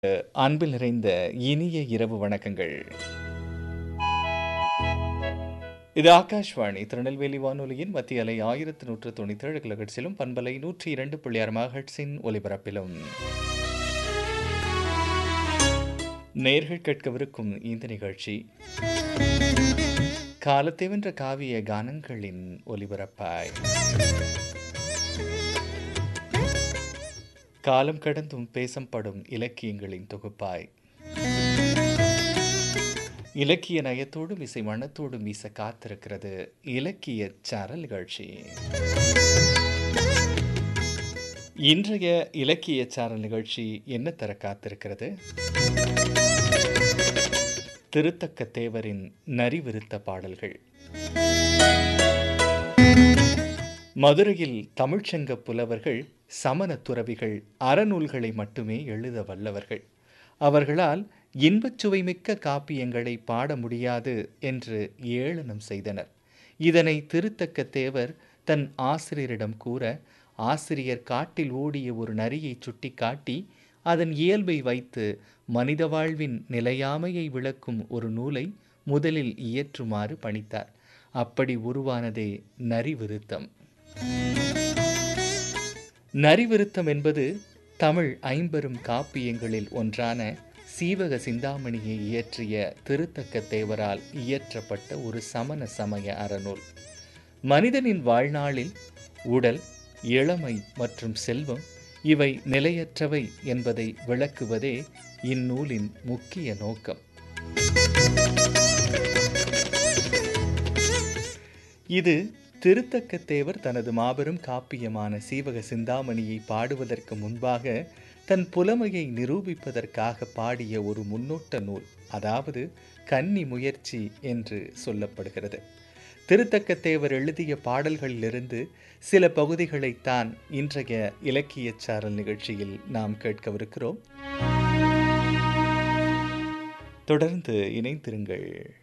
அன்பில் நிறைந்த இனிய இரவு வணக்கங்கள் இது ஆகாஷ்வாணி திருநெல்வேலி வானொலியின் மத்திய அலை ஆயிரத்து நூற்று தொண்ணூற்றி ஏழு கிலோஹெட்ஸிலும் பண்பலை நூற்றி இரண்டு புள்ளி ஆறு மகட்ஸின் ஒலிபரப்பிலும் நேர்கள் கேட்கவிருக்கும் இந்த நிகழ்ச்சி காலத்தை வென்ற காவிய கானங்களின் ஒலிபரப்பாய் காலம் கடந்தும் பேசப்படும் இலக்கியங்களின் தொகுப்பாய் இலக்கிய நயத்தோடும் இசை மனத்தோடும் வீச காத்திருக்கிறது இலக்கிய சாரல் நிகழ்ச்சி இன்றைய இலக்கிய சாரல் நிகழ்ச்சி என்ன தர காத்திருக்கிறது திருத்தக்க தேவரின் நரிவிருத்த பாடல்கள் மதுரையில் தமிழ்ச்சங்க புலவர்கள் சமண துறவிகள் அறநூல்களை மட்டுமே எழுத வல்லவர்கள் அவர்களால் இன்பச் சுவைமிக்க காப்பியங்களை பாட முடியாது என்று ஏளனம் செய்தனர் இதனை திருத்தக்க தேவர் தன் ஆசிரியரிடம் கூற ஆசிரியர் காட்டில் ஓடிய ஒரு நரியை சுட்டிக்காட்டி அதன் இயல்பை வைத்து மனித வாழ்வின் நிலையாமையை விளக்கும் ஒரு நூலை முதலில் இயற்றுமாறு பணித்தார் அப்படி உருவானதே நரிவிருத்தம் நரிவிருத்தம் என்பது தமிழ் ஐம்பெரும் காப்பியங்களில் ஒன்றான சீவக சிந்தாமணியை இயற்றிய திருத்தக்க தேவரால் இயற்றப்பட்ட ஒரு சமண சமய அறநூல் மனிதனின் வாழ்நாளில் உடல் இளமை மற்றும் செல்வம் இவை நிலையற்றவை என்பதை விளக்குவதே இந்நூலின் முக்கிய நோக்கம் இது திருத்தக்க தேவர் தனது மாபெரும் காப்பியமான சீவக சிந்தாமணியை பாடுவதற்கு முன்பாக தன் புலமையை நிரூபிப்பதற்காக பாடிய ஒரு முன்னோட்ட நூல் அதாவது கன்னி முயற்சி என்று சொல்லப்படுகிறது திருத்தக்க தேவர் எழுதிய பாடல்களிலிருந்து சில பகுதிகளைத்தான் இன்றைய இலக்கிய சாரல் நிகழ்ச்சியில் நாம் கேட்கவிருக்கிறோம் தொடர்ந்து இணைந்திருங்கள்